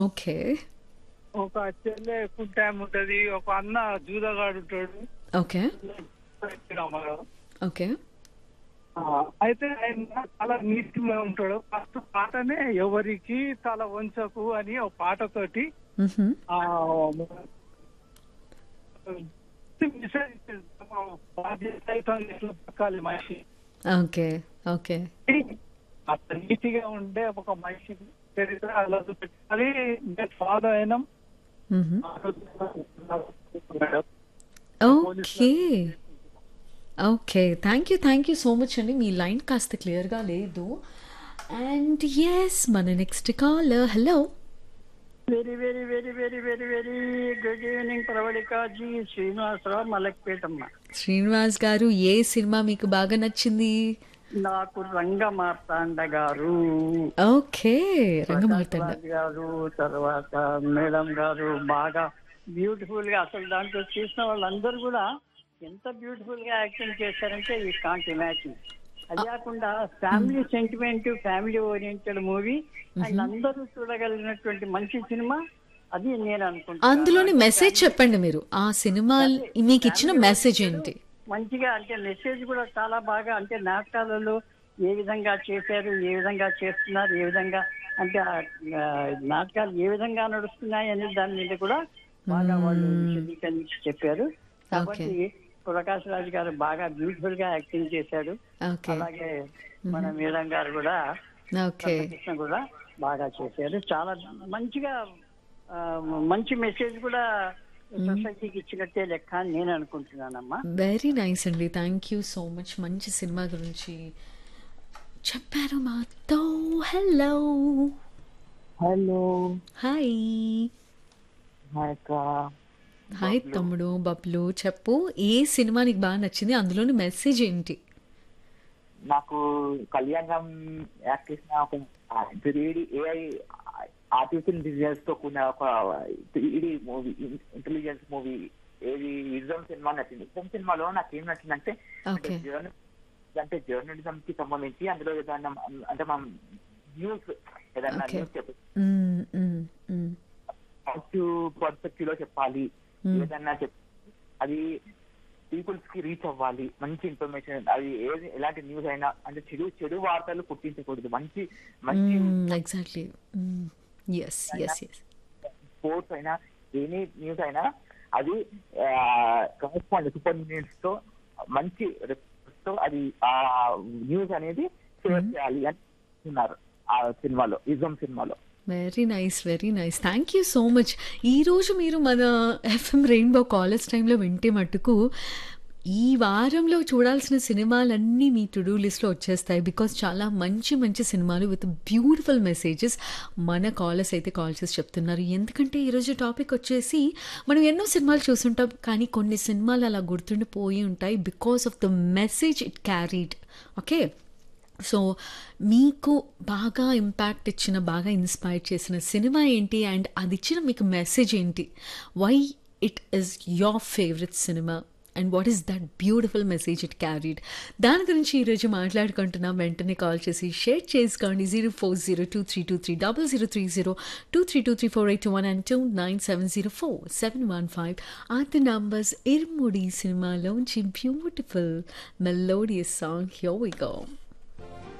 Okay. ఒక చెల్లె full time ఉంటది ఒక అన్న జూదగాడు ఉంటాడు ఓకే. రామారావు ఓకే. ఆ, అయితే ఆయన చాలా నీట్ గా ఉంటాడు ఫస్ట్ పాటనే ఎవరికి తల వంచకు అని ఒక పాటతోటి హుహు. ఆ మెసేజ్ ఇచ్చేది. బాధ్యత అయితే ఇట్లా బతకాలి మనిషి ఓకే. ఓకే. అంత నీట్ గా ఉండే ఒక మనిషి చరిత్ర అలా చూపెట్టాలి నేను ఫాలో అయినాం హుహు. ఆ రోజు madam. Okay. Okay. Thank you. Thank you so much అండి. మీ లైన్ కాస్త క్లియర్‌గా లేదు. అండ్ యెస్ మన next caller hello. Very very very very very very good evening ప్రవళికాజీ శ్రీనివాసరావు మలక్పేటమ్మ శ్రీనివాస్ గారు ఏ సినిమా మీకు బాగా నచ్చింది? నాకు రంగ మార్తాండ గారు ఓకే. రంగమార్తాండ. ప్రకాష్ రాజ్ గారు తర్వాత మేడం గారు బాగా బ్యూటిఫుల్ గా అసలు దాంట్లో చేసిన వాళ్ళందరూ కూడా ఎంత బ్యూటిఫుల్ గా యాక్టింగ్ చేశారంటే ఈ కాంట్ ఇమాజిన్ అది కాకుండా family sentiment family oriented movie and అందరూ చూడగలిగినటువంటి మంచి సినిమా అది నేను అనుకుంటున్నాను అందులోని మెసేజ్ చెప్పండి మీరు. ఆ సినిమా మీకు ఇచ్చిన మెసేజ్ ఏంటి? మంచిగా అంటే మెసేజ్ కూడా చాలా బాగా అంటే నాటకాలలో ఏ విధంగా చేశారు ఏ విధంగా చేస్తున్నారు ఏ విధంగా అంటే ఆ, ఆ, నాటకాలు ఏ విధంగా నడుస్తున్నాయి అనే దాని మీద కూడా బాగా వాళ్ళు విశదీకరించి చెప్పారు కాబట్టి ప్రకాష్ రాజ్ గారు బాగా బ్యూటిఫుల్ గా యాక్టింగ్ చేశాడు ఓకే. అలాగే మన మేడం గారు కూడా ఓకే. కృష్ణ కూడా బాగా చేశారు చాలా మంచిగా ఆ, మంచి మెసేజ్ కూడా సొసైటీకి ఇచ్చినట్టే లెక్క అని నేను అనుకుంటున్నానమ్మా వెరీ నైస్ అండి. Thank you so much. మంచి సినిమా గురించి చెప్పారు మాతో. హలో. Hello hi. హాయ్ అక్క హాయ్ తమ్ముడు బబ్లు చెప్పు ఏ సినిమా నీకు బాగా నచ్చింది అందులోని మెసేజ్ ఏంటి నాకు కళ్యాణం యాక్ట్ చేసిన ఒక త్రీడీ ఏఐ ఆర్టిఫిషియల్ ఇంటెలిజెన్స్ తో కూడిన ఒక త్రీడీ మూవీ ఇంటెలిజెన్స్ మూవీ ఏది ఇజం సినిమా నచ్చింది ఇజం సినిమాలో నాకు ఏం నచ్చిందంటే ఓకే జర్న- అంటే జర్నలిజం కి సంబంధించి అందులో ఏదైనా అంటే మనం న్యూస్ ఏదైనా Okay. న్యూస్ చెప్పి మ్మ్, మ్మ్, మ్మ్. పాజిటివ్ పర్స్పెక్టివ్ లో చెప్పాలి ఏదన్నా చెప్ అది పీపుల్స్ కి రీచ్ అవ్వాలి మంచి ఇన్ఫర్మేషన్ అది ఏది ఎలాంటి న్యూస్ అయినా అంటే చెడు చెడు వార్తలు పుట్టించకూడదు మంచి మంచి exactly yes yes yes sports అయినా ఎనీ న్యూస్ అయినా అది కరెస్పాండ్ సూపర్ న్యూస్ తో మంచి response తో అది ఆ న్యూస్ అనేది షేర్ చేయాలి అని ఉన్నారు ఆ సినిమాలో ఇజం సినిమాలో very nice very nice thank you so much ఈరోజు మీరు మన ఎఫ్ఎం రెయిన్బో కాలేజ్ టైంలో వింటే మటుకు ఈ వారంలో చూడాల్సిన సినిమాలన్నీ మీ టు డూ లిస్ట్లో వచ్చేస్తాయి బికాస్ చాలా మంచి మంచి సినిమాలు విత్ బ్యూటిఫుల్ మెసేజెస్ మన కాలర్స్ అయితే కాల్ చేసి చెప్తున్నారు ఎందుకంటే ఈరోజు టాపిక్ వచ్చేసి మనం ఎన్నో సినిమాలు చూసుంటాం కానీ కొన్ని సినిమాలు అలా గుర్తుండిపోయి ఉంటాయి because of the message it carried okay so మీకు బాగా ఇంపాక్ట్ ఇచ్చిన బాగా ఇన్స్పైర్ చేసిన సినిమా ఏంటి అండ్ అది ఇచ్చిన మీకు మెసేజ్ ఏంటి why it is your favourite సినిమా and what is that beautiful message it carried దాని గురించి ఈరోజు మాట్లాడుకుంటున్నాం వెంటనే కాల్ చేసి షేర్ చేసుకోండి zero four zero two three two three double zero three zero two three two three four eight one and two nine seven zero four seven one five or the numbers Irumudi సినిమాలోంచి beautiful melodious song here we go